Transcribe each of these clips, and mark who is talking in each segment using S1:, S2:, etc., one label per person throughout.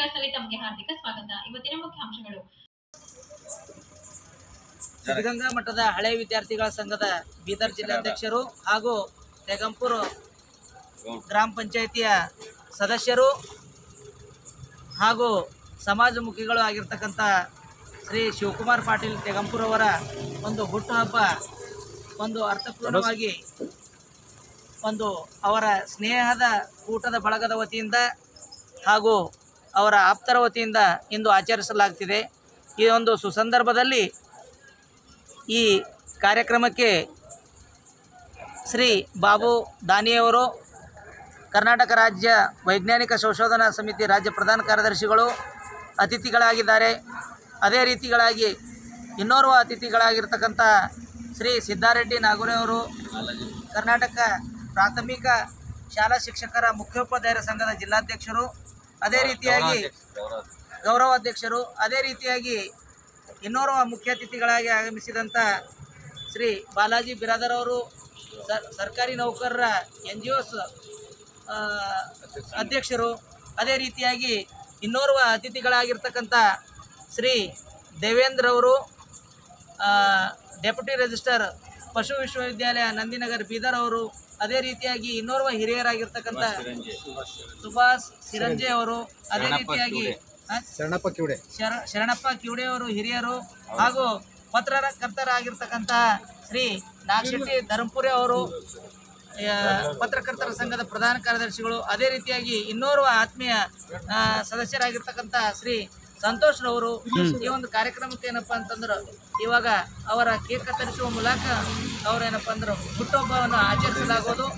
S1: ವಿಕಾಸಲ್ಲಿ ತಮಗೆ ಹಾರ್ದಿಕ ಸ್ವಾಗತ ಇವತ್ತಿನ ಮುಖ್ಯಾಂಶಗಳು
S2: ಸಿದ್ಧಗಂಗಾ ಮಠದ ಹಳೆ ವಿದ್ಯಾರ್ಥಿಗಳ ಸಂಘದ ಬೀದರ್ ಜಿಲ್ಲಾಧ್ಯಕ್ಷರು ಹಾಗೂ ತೆಗಂಪುರ ಗ್ರಾಮ ಪಂಚಾಯಿತಿಯ ಸದಸ್ಯರು ಹಾಗೂ ಸಮಾಜಮುಖಿಗಳು ಆಗಿರ್ತಕ್ಕಂಥ ಶ್ರೀ ಶಿವಕುಮಾರ್ ಪಾಟೀಲ್ ತೆಗಂಪುರ ಅವರ ಒಂದು ಹುಟ್ಟುಹಬ್ಬ ಒಂದು ಅರ್ಥಪೂರ್ಣವಾಗಿ ಒಂದು ಅವರ ಸ್ನೇಹದ ಕೂಟದ ಬಳಗದ ವತಿಯಿಂದ ಹಾಗೂ ಅವರ ಆಪ್ತರ ವತಿಯಿಂದ ಇಂದು ಆಚರಿಸಲಾಗ್ತಿದೆ ಈ ಒಂದು ಸುಸಂದರ್ಭದಲ್ಲಿ ಈ ಕಾರ್ಯಕ್ರಮಕ್ಕೆ ಶ್ರೀ ಬಾಬು ದಾನಿಯವರು ಕರ್ನಾಟಕ ರಾಜ್ಯ ವೈಜ್ಞಾನಿಕ ಸಂಶೋಧನಾ ಸಮಿತಿ ರಾಜ್ಯ ಪ್ರಧಾನ ಕಾರ್ಯದರ್ಶಿಗಳು ಅತಿಥಿಗಳಾಗಿದ್ದಾರೆ ಅದೇ ರೀತಿಗಳಾಗಿ ಇನ್ನೋರ್ವ ಅತಿಥಿಗಳಾಗಿರ್ತಕ್ಕಂಥ ಶ್ರೀ ಸಿದ್ದಾರೆಡ್ಡಿ ನಾಗುರೆಯವರು ಕರ್ನಾಟಕ ಪ್ರಾಥಮಿಕ ಶಾಲಾ ಶಿಕ್ಷಕರ ಮುಖ್ಯೋಪಾಧ್ಯಾಯರ ಸಂಘದ ಜಿಲ್ಲಾಧ್ಯಕ್ಷರು ಅದೇ ರೀತಿಯಾಗಿ ಗೌರವಾಧ್ಯಕ್ಷರು ಅದೇ ರೀತಿಯಾಗಿ ಇನ್ನೋರ್ವ ಮುಖ್ಯ ಅತಿಥಿಗಳಾಗಿ ಆಗಮಿಸಿದಂಥ ಶ್ರೀ ಬಾಲಾಜಿ ಬಿರಾದರ್ ಅವರು ಸರ್ ಸರ್ಕಾರಿ ನೌಕರರ ಎನ್ ಜಿ ಒಸ್ ಅಧ್ಯಕ್ಷರು ಅದೇ ರೀತಿಯಾಗಿ ಇನ್ನೋರ್ವ ಅತಿಥಿಗಳಾಗಿರ್ತಕ್ಕಂಥ ಶ್ರೀ ದೇವೇಂದ್ರ ಅವರು ಡೆಪ್ಯೂಟಿ ರಿಜಿಸ್ಟರ್ ಪಶು ವಿಶ್ವವಿದ್ಯಾಲಯ ನಂದಿನಗರ್ ಬೀದರ್ ಅವರು ಅದೇ ರೀತಿಯಾಗಿ ಇನ್ನೋರ್ವ ಹಿರಿಯರಾಗಿರ್ತಕ್ಕಂಥ ಸುಭಾಷ್ ಸಿರಂಜೆ ಅವರು ಅದೇ ರೀತಿಯಾಗಿ ಆ?
S3: ಶರಣಪ್ಪ ಕಿವಡೆ
S2: ಶರ ಶರಣಪ್ಪ ಕಿವಡೆ ಅವರು ಹಿರಿಯರು ಹಾಗೂ ಪತ್ರಕರ್ತರಾಗಿರ್ತಕ್ಕಂಥ ಶ್ರೀ ನಾಗಶೆಟ್ಟಿ ಧರ್ಮಪುರಿ ಅವರು ಆ, ಪತ್ರಕರ್ತರ ಸಂಘದ ಪ್ರಧಾನ ಕಾರ್ಯದರ್ಶಿಗಳು ಅದೇ ರೀತಿಯಾಗಿ ಇನ್ನೋರ್ವ ಆತ್ಮೀಯ ಆ, ಸದಸ್ಯರಾಗಿರ್ತಕ್ಕಂಥ ಶ್ರೀ ಸಂತೋಷ್ ರವರು ಈ ಒಂದು ಕಾರ್ಯಕ್ರಮಕ್ಕೆ ಏನಪ್ಪಾ ಅಂತಂದ್ರೆ ಇವಾಗ ಅವರ ಕೇಕ್ ಕತ್ತರಿಸುವ ಮೂಲಕ ಅವ್ರೇನಪ್ಪ ಅಂದ್ರೆ ಹುಟ್ಟುಹಬ್ಬವನ್ನು ಆಚರಿಸಲಾಗುವುದು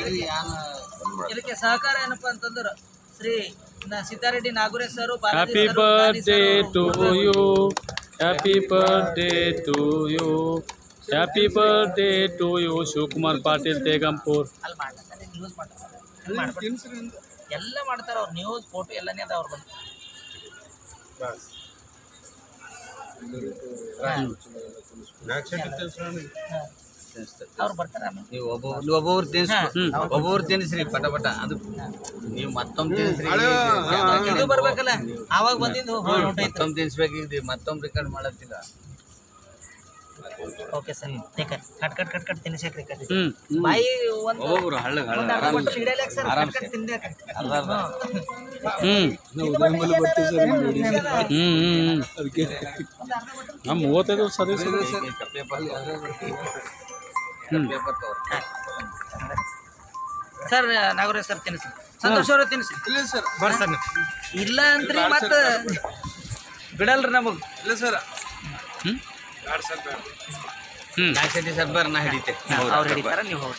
S2: ಇದಕ್ಕೆ ಸಹಕಾರ ಏನಪ್ಪಾ ಅಂತಂದ್ರೆ ಶ್ರೀ ನ- Siddareddy Nagaresh sir
S4: Happy birthday to you. Happy birthday to you. Happy birthday to you, Shivkumar Patil Tegampur.
S2: ಅಲ್ಲಿ ಮಾಡ್ತಾರೆ ನ್ಯೂಸ್ ಮಾಡ್ತಾರೆ ಅಲ್ಲಿ ಮಾಡ್ಬಿಟ್ಟು ಎಲ್ಲ ಮಾಡ್ತಾರೆ ಅವ್ರು ನ್ಯೂಸ್ ಫೋಟೋ ಎಲ್ಲನೇ ಅದ ಅವ್ರು ಬಂದು ಅವ್ರು ಬರ್ತಾರೆ ಆಮೇಲೆ
S3: ನೀವು ಒಬ್ಬೊಬ್ರು ನೀವು ಒಬ್ಬೊಬ್ರು ತಿನ್ಸ್ ಒಬ್ಬೊಬ್ರು ತಿನ್ನಿಸ್ರಿ ಪಟ ಪಟ ಅದು ನೀವು ಮತ್ತೊಮ್ಮೆ ತಿನ್ನಿಸ್ರಿ
S2: ಇದು ಬರ್ಬೇಕಲ್ಲ ಆವಾಗ ಬಂದಿದ್ದು ಹೊಂಟೈತೆ
S3: ಮತ್ತೊಮ್ಮೆ ತಿನ್ಸ್ಬೇಕಿದ್ರಿ ಮತ್ತೊಮ್ಮೆ ರೆಕಾರ್ಡ್ ಮಾಡತ್ತಿಲ್ಲ
S2: okay sir take cut cut cut cut ತಿನ್ನಿಸ್ಯಾಕ್ರಿ ಕಟ್
S4: ಹ್ಮ್
S2: ಬಾಯಿ ಒಂದು
S3: ಒಬ್ಬೊಬ್ರು ಹಳ್ಳಗ್ ಹಳ್ಳ
S2: ಒಂದು ಅರ್ಧ ಕೊಟ್ಟು ಹಿಡಿಯಲ್ಯಾಕ ಸರ್ ಕಟ್ ಕಟ್ ತಿಂದ್ಯಾಕ
S3: ಅರ್ಧ ಅರ್ಧ
S4: ಹ್ಮ್ ಹ್ಮ್ ಹ್ಮ್ ನಮ್ಮ ಮೂವತ್ತೈದು ಸರ್ವಿಸ್
S3: ಪೇಪರ್
S4: ಹ್ಮ್
S3: ಪೇಪರ್ ತಗೋ
S2: ಸರ್ ನಾಗರೇಶ್ ಸರ್ ತಿನ್ನಿಸಿ ಸಂತೋಷ್ ಅವರು ತಿನ್ನಿಸಿ
S3: ಇಲ್ಲ ಸರ್
S2: ಬರ್ರಿ ಸರ್ ಇಲ್ಲ ಅಂತ್ರಿ ಮತ್ತೆ ಬಿಡಲ್ರಿ ನಮಗೆ
S3: ಇಲ್ಲ ಸರ್
S4: ಹ್ಮ್ ಹ್ಮ್
S3: ನಾಲ್ಕು ಸತಿ ಸರ್ ಬರ್ರಿ ನಾ ಹಿಡಿತೆ
S2: ಅವ್ರು ಹಿಡಿತಾರ ನೀವು ಹೋಗಿ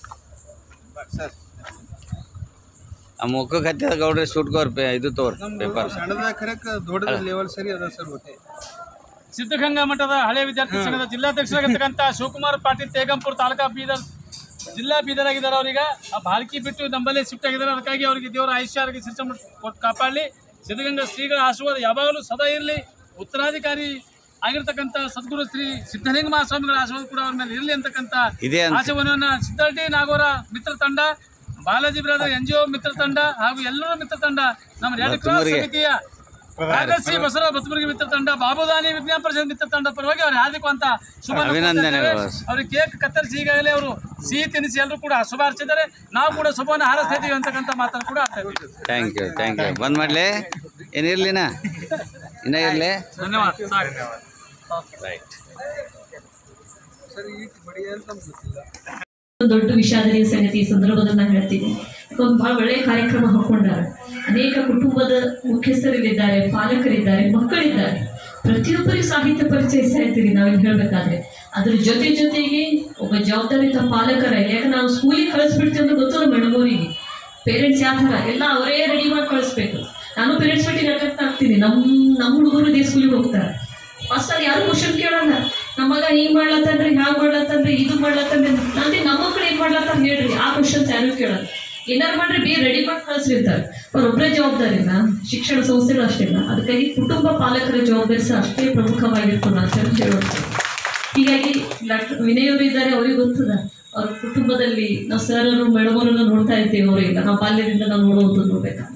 S3: ಆ ಮುಖಕ್ಕೆ ಹತ್ತಿದ ಗೌಡ್ರೆ ಸುಟ್ಕೋರ್ ಪೇ ಇದು ತೋರ್ ಪೇಪರ್
S5: ಸಣ್ಣದ ಖರಕ್ಕೆ ದೊಡ್ಡದ ಲೆವೆಲ್ ಸರಿ ಅದ ಸರ್ ಒಟ್ಟೆ
S4: ಸಿದ್ಧಗಂಗಾ ಮಠದ ಹಳೆ ವಿದ್ಯಾರ್ಥಿ ಸಂಘದ ಜಿಲ್ಲಾಧ್ಯಕ್ಷರಾಗಿರ್ತಕ್ಕಂಥ ಶಿವಕುಮಾರ್ ಪಾಟೀಲ್ ತೇಗಂಪುರ ತಾಲೂಕಾ ಬೀದರ್ ಜಿಲ್ಲಾ ಬೀದರ್ ಆಗಿದ್ದಾರೆ ಅವರೀಗ ಆ ಬಾಲ್ಕಿ ಬಿಟ್ಟು ನಮ್ಮಲ್ಲೇ ಶಿಫ್ಟ್ ಆಗಿದ್ದಾರೆ ಅದಕ್ಕಾಗಿ ಅವರಿಗೆ ದೇವರ ಆಯುಷ್ಯ ಆರೋಗ್ಯ ಸಿಸ್ಟಮ್ ಕೊಟ್ಟು ಕಾಪಾಡಲಿ ಸಿದ್ಧಗಂಗಾ ಶ್ರೀಗಳ ಆಶೀರ್ವಾದ ಯಾವಾಗಲೂ ಸದಾ ಇರಲಿ ಉತ್ತರಾಧಿಕಾರಿ ಆಗಿರ್ತಕ್ಕಂಥ ಸದ್ಗುರು ಶ್ರೀ ಸಿದ್ಧಲಿಂಗ ಮಹಾಸ್ವಾಮಿಗಳ ಆಶೀರ್ವಾದ ಕೂಡ ಅವ್ರ ಮೇಲೆ ಇರಲಿ ಅಂತಕ್ಕಂಥ
S3: ಇದೆ ಅಂತ
S4: ಆಶಯವನ್ನು ಸಿದ್ಧಾರ್ಥಿ ನಾಗೋರ ಮಿತ್ರ ತಂಡ Balaji brother N G O ಮಿತ್ರ ತಂಡ ಹಾಗೂ ಎಲ್ಲರೂ ಮಿತ್ರ ತಂಡ ನಮ್ಮ ರೆಡ್ ಕ್ರಾಸ್
S3: ಬತ್ತುಮರಿಗೆ.
S4: ಸಮಿತಿಯ ಕಾರ್ಯದರ್ಶಿ ಬಸವರಾಜ ಬತ್ತಮುರುಗಿ ಮಿತ್ರ ತಂಡ ಬಾಬುದಾನಿ ವಿಜ್ಞಾನ ಪರಿಷತ್ ಮಿತ್ರ ತಂಡ ಪರವಾಗಿ ಅವ್ರಿಗೆ ಹಾರ್ದಿಕವಂತ ಶುಭ
S3: ಅಭಿನಂದನೆಗಳು.
S4: ಅವ್ರಿಗೆ ಕೇಕ್ ಕತ್ತರಿಸಿ ಈಗಾಗಲೇ ಅವರು ಸಿಹಿ ತಿನಿಸಿ ಎಲ್ಲರೂ ಕೂಡ ಶುಭ ಹಾರೈಸಿದ್ದಾರೆ ನಾವು ಕೂಡ ಶುಭವನ್ನು ಹಾರೈಸ್ತಾ ಇದ್ದೀವಿ ಅಂತಕ್ಕಂಥ ಮಾತನ್ನು ಕೂಡ ಆಡ್ತಾ ಇದ್ದೀವಿ
S3: ಥ್ಯಾಂಕ್ ಯು ಥ್ಯಾಂಕ್ ಯು ಬಂದ್ ಮಾಡ್ಲಿ ಏನಿರ್ಲಿನ ಇನ್ನ ಇರ್ಲಿ
S4: ಧನ್ಯವಾದ ಸಾಕು
S3: ರೈಟ್
S5: ಸರ್ ಈ ರೀತಿ ಬಡಿ ಅಂತ ನಮ್ಗೆ ಗೊತ್ತಿಲ್ಲ
S6: ದೊಡ್ಡ ವಿಷಾದನೀಯ ಸಂಗತಿ ಈ ಸಂದರ್ಭದಲ್ಲಿ ನಾನು ಹೇಳ್ತೀನಿ ಒಂದು ಬಹಳ ಒಳ್ಳೆಯ ಕಾರ್ಯಕ್ರಮ ಹಾಕೊಂಡಾರೆ ಅನೇಕ ಕುಟುಂಬದ ಮುಖ್ಯಸ್ಥರಿದ್ದಾರೆ ಪಾಲಕರಿದ್ದಾರೆ ಮಕ್ಕಳಿದ್ದಾರೆ ಪ್ರತಿಯೊಬ್ಬರಿಗೂ ಸಾಹಿತ್ಯ ಪರಿಚಯಿಸ್ತಾ ಇರ್ತೀವಿ ನಾವಿಲ್ಲಿ ಹೇಳಬೇಕಾದ್ರೆ ಅದ್ರ ಜೊತೆ ಜೊತೆಗೆ ಒಬ್ಬ ಜವಾಬ್ದಾರಿತ ಪಾಲಕರ ಯಾಕೆ ನಾವು ಸ್ಕೂಲಿಗೆ ಕಳಿಸ್ಬಿಡ್ತೀವಿ ಅಂದ್ರೆ ಗೊತ್ತಲ್ಲ ಮೇಡಮ್ ಅವರಿಗೆ ಪೇರೆಂಟ್ಸ್ ಯಾವ ಥರ ಎಲ್ಲ ಅವರೇ ರೆಡಿ ಮಾಡಿ ಕಳಿಸ್ಬೇಕು ನಾನು ಪೇರೆಂಟ್ಸ್ ಮೀಟಿಂಗ್ ಅಟೆಂಡ್ ಆಗ್ತೀನಿ ನಮ್ಮ ನಮ್ಮ ಹುಡುಗರು ಇದೇ ಸ್ಕೂಲಿಗೆ ಹೋಗ್ತಾರೆ ಫಸ್ಟ್ ಅಲ್ಲಿ ಯಾರು ಕ್ವಶನ್ ಕೇಳಲ್ಲ ನಮ್ಮ ಮಗ ಹಿಂಗ್ ಮಾಡ್ಲತ್ತಂದ್ರೆ ಹ್ಯಾಂಗ್ ಮಾಡ್ಲತ್ತಂದ್ರೆ ಇದು ಮಾಡ್ಲತ್ತಂದ್ರೆ ನಂದಿ ನಮ್ಮ ಮಕ್ಳು ಏನ್ ಮಾಡ್ಲತ್ತಾರ ಹೇಳ್ರಿ ಆ ಕ್ವಶನ್ಸ್ ಯಾರು ಕೇಳಲ್ಲ ಏನಾರು ಮಾಡ್ರಿ ಬೇ ರೆಡಿ ಮಾಡಿ ಕಳಿಸ್ರಿರ್ತಾರೆ ಅವ್ರೊಬ್ಬರೇ ಜವಾಬ್ದಾರಿನ ಶಿಕ್ಷಣ ಸಂಸ್ಥೆಗಳು ಅಷ್ಟೇನ ಅದಕ್ಕಾಗಿ ಕುಟುಂಬ ಪಾಲಕರ ಜವಾಬ್ದಾರಿ ಸಹ ಅಷ್ಟೇ ಪ್ರಮುಖವಾಗಿರ್ತದೆ ನಾನು ಅಂತ ಹೇಳೋದು ಹೀಗಾಗಿ ಡಾಕ್ಟರ್ ವಿನಯ್ ಅವರು ಇದ್ದಾರೆ ಅವ್ರಿಗೆ ಗೊತ್ತದ ಅವ್ರ ಕುಟುಂಬದಲ್ಲಿ ನಾವು ಸರ್ ಅವರು ಮೇಡಮ್ ಅವರೆಲ್ಲ ನೋಡ್ತಾ ಇರ್ತೀವಿ ಅವರಿಲ್ಲ ನಾವು ಬಾಲ್ಯದಿಂದ ನಾವು ನೋಡುವಂಥದ್ದು ನೋಡ್ಬೇಕಂದ್ರೆ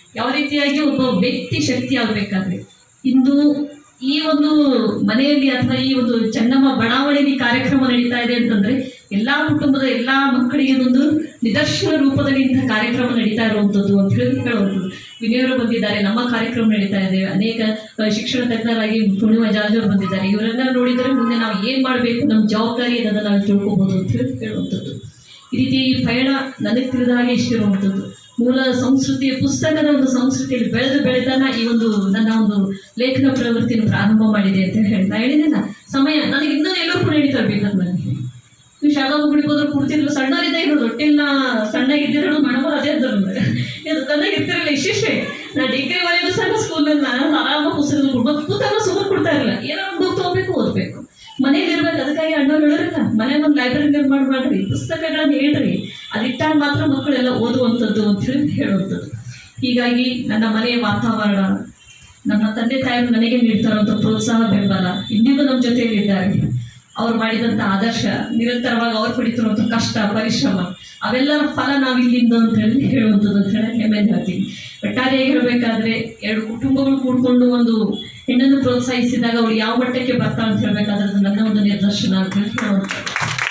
S6: ಯಾವ ರೀತಿಯಾಗಿ ಒಬ್ಬ ವ್ಯಕ್ತಿ ಶಕ್ತಿ ಆಗಬೇಕಾದ್ರೆ ಇಂದು ಈ ಒಂದು ಮನೆಯಲ್ಲಿ ಅಥವಾ ಈ ಒಂದು ಚೆನ್ನಮ್ಮ ಬಡಾವಣೆಯಲ್ಲಿ ಕಾರ್ಯಕ್ರಮ ನಡೀತಾ ಇದೆ ಅಂತಂದ್ರೆ ಎಲ್ಲಾ ಕುಟುಂಬದ ಎಲ್ಲಾ ಮಕ್ಕಳಿಗೆ ಒಂದು ನಿದರ್ಶನ ರೂಪದಲ್ಲಿ ಇಂಥ ಕಾರ್ಯಕ್ರಮ ನಡೀತಾ ಇರುವಂಥದ್ದು ಅಂತ ಹೇಳಿ ಹೇಳುವಂಥದ್ದು ವಿನಯರು ಬಂದಿದ್ದಾರೆ ನಮ್ಮ ಕಾರ್ಯಕ್ರಮ ನಡೀತಾ ಇದೆ ಅನೇಕ ಆ, ಶಿಕ್ಷಣ ತಜ್ಞರಾಗಿ ಪೂರ್ಣಿಮಾ ಜಾರ್ಜ್ ಅವರು ಬಂದಿದ್ದಾರೆ ಇವರೆಲ್ಲ ನೋಡಿದರೆ ಮುಂದೆ ನಾವು ಏನ್ ಮಾಡಬೇಕು ನಮ್ಮ ಜವಾಬ್ದಾರಿ ಏನನ್ನ ನಾವು ತಿಳ್ಕೊಬಹುದು ಅಂತ ಹೇಳಿ ಹೇಳುವಂಥದ್ದು ಈ ರೀತಿ ಈ ಪಯಣ ನನಗೆ ತಿಳಿದ ಹಾಗೆ ಇಷ್ಟಿರುವಂಥದ್ದು ಮೂಲ ಸಂಸ್ಕೃತಿಯ ಪುಸ್ತಕದ ಒಂದು ಸಂಸ್ಕೃತಿಯಲ್ಲಿ ಬೆಳೆದು ಬೆಳೆದನ್ನ ಈ ಒಂದು ನನ್ನ ಒಂದು ಲೇಖನ ಪ್ರವೃತ್ತಿಯನ್ನು ಪ್ರಾರಂಭ ಮಾಡಿದೆ ಅಂತ ಹೇಳಿ ನಾ ಹೇಳಿದ್ನಲ್ಲ ಸಮಯ ನನಗೆ ಇನ್ನೂ ಎಲ್ಲರೂ ಕೂಡ ನಡೀತಾ ಬೇಕು ನನಗೆ ನೀವು ಶಾಲಾ ಮಕ್ಕಳಿಗೆ ಹೋದ್ರೆ ಕೊಡ್ತಿರ್ಲಿಲ್ಲ ಸಣ್ಣರಿದ್ದ ಇರೋದು ಹೊಟ್ಟೆಲ್ಲ ಸಣ್ಣಗಿದ್ದಿರೋದು ಮೇಡಮ್ ಅದೇ ಅಂದ್ರು ನನಗೆ. ಇದು ನನಗೆ ಇರ್ತಿರಲಿಲ್ಲ ಇಷ್ಟಿಷ್ಟೇ ನಾ ಡಿಗ್ರಿ ವರೆಗೂ ಸಹ ಸ್ಕೂಲಲ್ಲಿ ನಾನು ಆರಾಮಾಗಿ ಪುಸ್ತಕ ಕೊಡ್ಬೇಕು ಪುಸ್ತಕ ಸುಮ್ಮನೆ ಕೊಡ್ತಾ ಇರಲಿಲ್ಲ ಏನೋ ಒಂದು ಬುಕ್ ತೊಗೋಬೇಕು ಓದಬೇಕು ಮನೇಲಿ ಇರ್ಬೇಕು ಅದಕ್ಕಾಗಿ ಅಣ್ಣವ್ರು ಹೇಳಿರಲ್ಲ ಮನೆ ಒಂದು ಲೈಬ್ರರಿ ನಿರ್ಮಾಣ ಮಾಡ್ರಿ ಪುಸ್ತಕಗಳನ್ನ ಹೇಳ್ರಿ ಅದಿಟ್ಟಾಗ ಮಾತ್ರ ಮಕ್ಕಳೆಲ್ಲ ಓದುವಂಥದ್ದು ಅಂತ ಹೇಳಿ ಹೇಳುವಂಥದ್ದು ಹೀಗಾಗಿ ನನ್ನ ಮನೆಯ ವಾತಾವರಣ ನಮ್ಮ ತಂದೆ ತಾಯಿಯರು ನನಗೆ ನೀಡ್ತಾರಂಥ ಪ್ರೋತ್ಸಾಹ ಬೆಂಬಲ ಇಂದಿಗೂ ನಮ್ಮ ಜೊತೆಯಲ್ಲಿದ್ದಾರೆ ಅವ್ರು ಮಾಡಿದಂಥ ಆದರ್ಶ ನಿರಂತರವಾಗಿ ಅವ್ರು ಪಡಿತಿರುವಂಥ ಕಷ್ಟ ಪರಿಶ್ರಮ ಅವೆಲ್ಲರ ಫಲ ನಾವಿಲ್ಲಿಂದ ಅಂತ ಹೇಳಿ ಹೇಳುವಂಥದ್ದು ಅಂತ ಹೇಳಿ ಹೆಮ್ಮೆಯಿಂದ ಹೇಳ್ತೀನಿ ಒಟ್ಟಾರೆಯಾಗಿ ಹೇಳಬೇಕಾದ್ರೆ ಎರಡು ಕುಟುಂಬಗಳು ಕೂಡ್ಕೊಂಡು ಒಂದು ಹೆಣ್ಣನ್ನು ಪ್ರೋತ್ಸಾಹಿಸಿದಾಗ ಅವಳು ಯಾವ ಮಟ್ಟಕ್ಕೆ ಬರ್ತಾ ಅಂತ ಹೇಳ್ಬೇಕಾದ್ರೆ ಅದು ನನ್ನ ಒಂದು ನಿದರ್ಶನ ಅಂತ ಹೇಳಿ ಹೇಳುವಂಥದ್ದು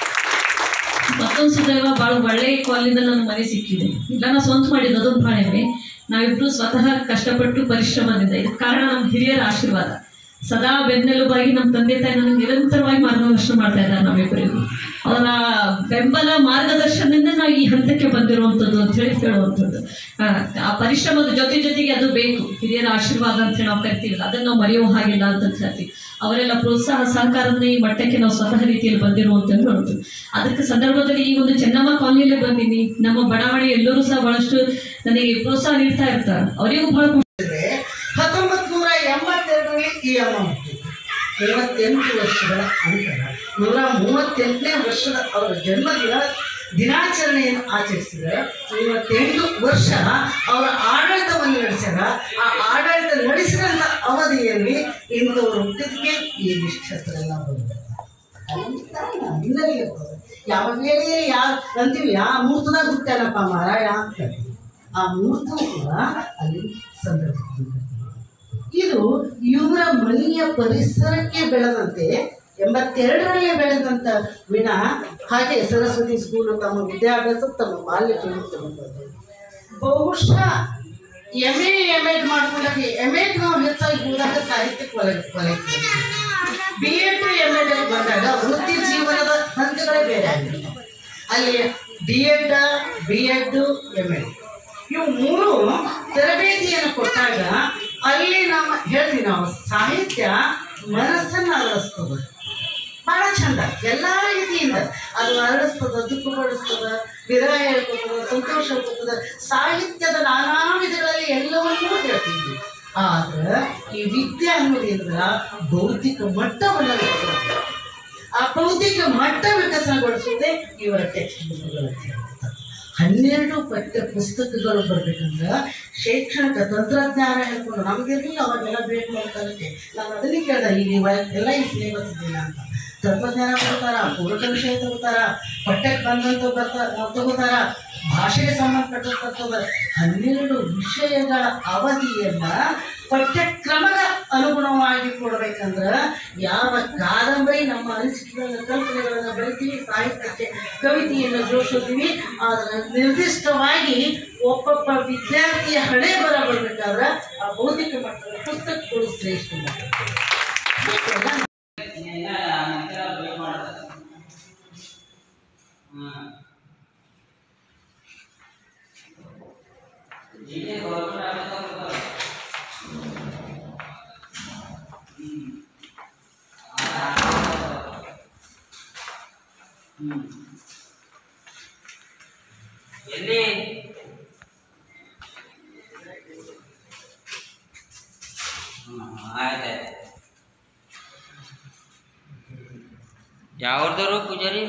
S6: ಮತ್ತೊಂದು ಸುದೈವ ಭಾಳ ಒಳ್ಳೆಯ ಕಾಲಿಂದ ನನ್ನ ಮನೆ ಸಿಕ್ಕಿದೆ ಇಲ್ಲ ನಾ ಸ್ವಂತ ಮಾಡಿದ್ದು ಅದೊಂದು ಭಾಳ ಹೆಮ್ಮೆ ನಾವಿಬ್ರು ಸ್ವತಃ ಕಷ್ಟಪಟ್ಟು ಪರಿಶ್ರಮದಿಂದ ಇದಕ್ಕೆ ಕಾರಣ ನಮ್ಮ ಹಿರಿಯರ ಆಶೀರ್ವಾದ ಸದಾ ಬೆನ್ನೆಲುಬಾಗಿ ನಮ್ಮ ತಂದೆ ತಾಯಿ ನನಗೆ ನಿರಂತರವಾಗಿ ಮಾರ್ಗದರ್ಶನ ಮಾಡ್ತಾ ಇದ್ದಾರೆ ನಮ್ಮಿಬ್ಬರಿಗೂ ಅವರ ಬೆಂಬಲ ಮಾರ್ಗದರ್ಶನದಿಂದ ನಾವು ಈ ಹಂತಕ್ಕೆ ಬಂದಿರುವಂಥದ್ದು ಅಂತ ಹೇಳಿ ಹೇಳುವಂಥದ್ದು ಆ, ಆ ಪರಿಶ್ರಮದ ಜೊತೆ ಜೊತೆಗೆ ಅದು ಬೇಕು ಹಿರಿಯರ ಆಶೀರ್ವಾದ ಅಂತ ಹೇಳಿ ನಾವು ಕರಿತೀವಲ್ಲ ಅದನ್ನು ನಾವು ಮರೆಯುವ ಹಾಗಿಲ್ಲ ಅಂತ ಹೇಳ್ತೀವಿ ಅವರೆಲ್ಲ ಪ್ರೋತ್ಸಾಹ ಸಹಕಾರದಿಂದ ಈ ಮಟ್ಟಕ್ಕೆ ನಾವು ಸ್ವತಃ ರೀತಿಯಲ್ಲಿ ಬಂದಿರುವಂಥದ್ದು ಹೇಳೋದು ಅದಕ್ಕೆ ಸಂದರ್ಭದಲ್ಲಿ ಈ ಒಂದು ಚೆನ್ನಮ್ಮ ಕಾಲನಿಯಲ್ಲೇ ಬಂದೀನಿ ನಮ್ಮ ಬಡಾವಣೆ ಎಲ್ಲರೂ ಸಹ ಬಹಳಷ್ಟು ನನಗೆ ಪ್ರೋತ್ಸಾಹ ನೀಡ್ತಾ ಇರ್ತಾರೆ ಅವರಿಗೂ ಬಹಳ
S7: ಹತ್ತೊಂಬತ್ತು ನೂರ ಎಂಬತ್ತೆರಡರಲ್ಲಿ ಈ ಅಮ್ಮ ಹುಟ್ಟಿದ್ರು ಮೂವತ್ತೆಂಟು ವರ್ಷಗಳ ಅಂತರ ನೂರ ಮೂವತ್ತೆಂಟನೇ ವರ್ಷದ ಅವರ ಜನ್ಮದಿನ ದಿನಾಚರಣೆಯನ್ನು ಆಚರಿಸಿದರೆ ಮೂವತ್ತೆಂಟು ವರ್ಷ ಅವರ ಆಡಳಿತವನ್ನು ನಡೆಸ್ಯಾರ ಆ ಆಡಳಿತ ನಡೆಸಿದಂಥ ಅವಧಿಯಲ್ಲಿ ಇಂಥವ್ರು ಹುಟ್ಟಿದಕ್ಕೆ ಈ ನಕ್ಷತ್ರರೆಲ್ಲ ಬಂದರು ಹಿಂದರಿಗೆ ಯಾವಾಗ ಹೇಳಿ ಯಾವ ಅಂತೀವಿ ಆ ಮೂರ್ತದಾಗ ಹುಟ್ಟ್ಯಾನಪ್ಪ ಮಾರಾಯ ಅಂತ ಆ ಮೂರ್ತ ಕೂಡ ಅಲ್ಲಿ ಸಂದರ್ಭ ಇದು ಇವರ ಮನೆಯ ಪರಿಸರಕ್ಕೆ ಬೆಳೆದಂತೆ ಎಂಬತ್ತೆರಡರಲ್ಲೇ ಬೆಳೆದಂತ ವಿಣ ಹಾಗೆ ಸರಸ್ವತಿ ಸ್ಕೂಲು ತಮ್ಮ ವಿದ್ಯಾಭ್ಯಾಸ ತಮ್ಮ ಬಾಲ್ಯ ತಗೊಂಡು ಬಹುಶಃ ಎಮ್ ಎ ಎಮ್ ಎಡ್ ಮಾಡ್ಕೊಂಡಾಗ ಎಮ್ ಎಡ್ ನಾವು ಹೆಚ್ಚಾಗಿ ಹೋದಾಗ ಸಾಹಿತ್ಯಕ್ಕೆ ಒಳಗೆ ಒಳಗೆ ಬಿ ಎಡ್ ಎಮ್ ಎಡ್ ಅಲ್ಲಿ ಬಂದಾಗ ವೃತ್ತಿ ಜೀವನದ ಹಂತಗಳೇ ಬೇರೆ ಆಗಿರುತ್ತೆ ಅಲ್ಲಿ D Ed B Ed M Ed ಇವು ಮೂರು ತರಬೇತಿಯನ್ನು ಕೊಟ್ಟಾಗ ಅಲ್ಲಿ ನಮ್ಮ ಹೇಳ್ತೀವಿ ನಾವು ಸಾಹಿತ್ಯ ಮನಸ್ಸನ್ನು ಅರಳಿಸ್ತದೆ ಭಾಳ ಚಂದ ಎಲ್ಲ ರೀತಿಯಿಂದ ಅದು ಅರಳಿಸ್ತದ ದುಃಖ ಪಡಿಸ್ತದ ವಿರಹ ಹೇಳ್ಕೊತದ ಸಂತೋಷ ಹೇಳ್ಕೊತದ ಸಾಹಿತ್ಯದ ನಾನಾ ವಿಧಗಳಲ್ಲಿ ಎಲ್ಲವನ್ನೂ ಹೇಳ್ತಿದ್ವಿ ಆದ್ರೆ ಈ ವಿದ್ಯೆ ಅನ್ನೋದ್ರಿಂದ ಬೌದ್ಧಿಕ ಮಟ್ಟವನ್ನು ವಿಕಸನ ಆ ಬೌದ್ಧಿಕ ಮಟ್ಟ ವಿಕಸನಗೊಳಿಸುವುದೇ ಇವರ ಟೆಕ್ಸ್ಟ್ ಬುಕ್ಗಳು ಹನ್ನೆರಡು ಪಠ್ಯ ಪುಸ್ತಕಗಳು ಬರ್ಬೇಕಂದ್ರೆ ಶೈಕ್ಷಣಿಕ ತಂತ್ರಜ್ಞಾನ ಹೇಳ್ಕೊಂಡು ನಮಗಿರಲಿಲ್ಲ ಅವಾಗೆಲ್ಲ ಬೇಕು ಅಂತ ಕಾಲಕ್ಕೆ ನಾನು ಅದನ್ನೇ ಕೇಳ್ದೆ ಈಗ ಇವಾಗ ಎಲ್ಲ ಈ ಸಿಲೆಬಸ್ ಇದೆಯಲ್ಲ ಅಂತ ತಂತ್ರಜ್ಞಾನ ಬರ್ತಾರ ಪೂರಕ ವಿಷಯ ತಗೋತಾರ ಪಠ್ಯಕ್ಕೆ ಬಂದಂತ ಬರ್ತಾರ ತಗೋತಾರ ಭಾಷೆಗೆ ಸಂಬಂಧಪಟ್ಟಂತದ ಹನ್ನೆರಡು ವಿಷಯಗಳ ಅವಧಿಯನ್ನ ಪಠ್ಯಕ್ರಮದ ಅನುಗುಣವಾಗಿ ಕೊಡ್ಬೇಕಂದ್ರ ಯಾವ ಕಾದಂಬರಿ ನಮ್ಮ ಅನಿಸಿಕೆಗಳನ್ನ ಕಲ್ಪನೆಗಳನ್ನ ಬೆಳಿತೀವಿ ಸಾಹಿತ್ಯಕ್ಕೆ ಕವಿತೆಯನ್ನು ಜೋಡಿಸ್ತೀವಿ ಅದರ ನಿರ್ದಿಷ್ಟವಾಗಿ ಒಬ್ಬೊಬ್ಬ ವಿದ್ಯಾರ್ಥಿಯ ಹಣೆ ಬರ ಬರ್ಬೇಕಾದ್ರೆ ಆ ಬೌದ್ಧಿಕ ಮಟ್ಟದ ಪುಸ್ತಕಗಳು ಶ್ರೇಷ್ಠ
S8: ಎಲ್ಲಿ ಆಯ್ತಾಯ್ತು ಯಾವ್ದವರು ಪೂಜಾರಿ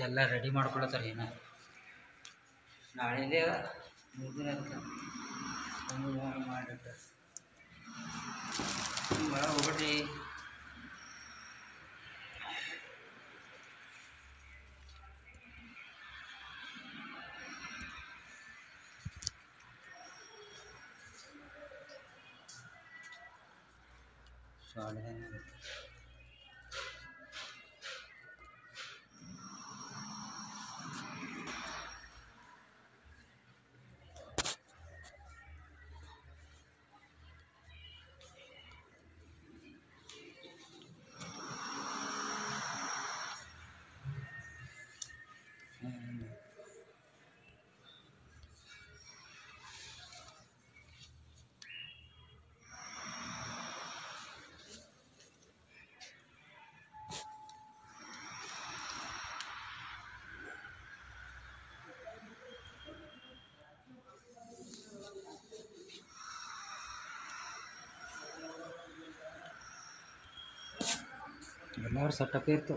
S8: ಎಲ್ಲ ರೆಡಿ ಮಾಡ್ಕೊಳತ್ತಾರ ಏನ ನಾಳೆದೇ ಮೂರು ದಿನ ಇರುತ್ತೆ ಒಂದು ವಾರ ಮಾಡಿರ್ತಾರೆ ಒಳಗೆ ಹೋಗ್ಬಿಡ್ರಿ ಶಾಲೆ ಎಲ್ಲರೂ ಸೆಟಪ್ ಇರ್ತವೆ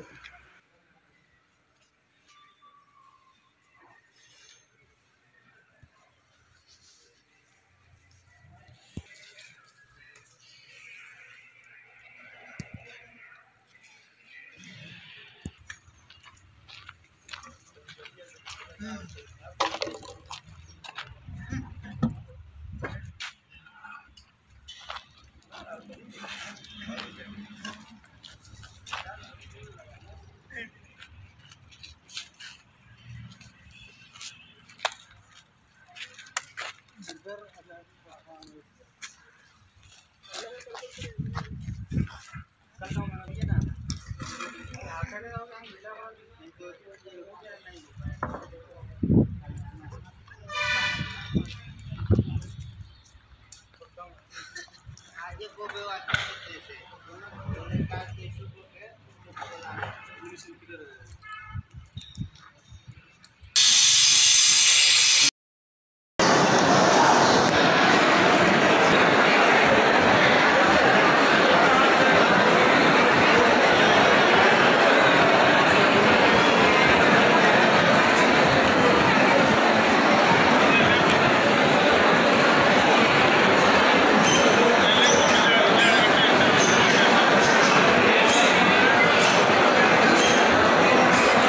S4: ¡Vamos!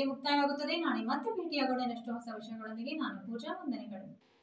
S9: ಮುಕ್ತಾಯವಾಗುತ್ತದೆ ನಾಳೆ ಮತ್ತೆ ಭೇಟಿಯಾಗೋಣ ಇನ್ನಷ್ಟು ಹೊಸ ವಿಷಯಗಳೊಂದಿಗೆ ನಾನು ಪೂಜಾ ವಂದನೆಗಳು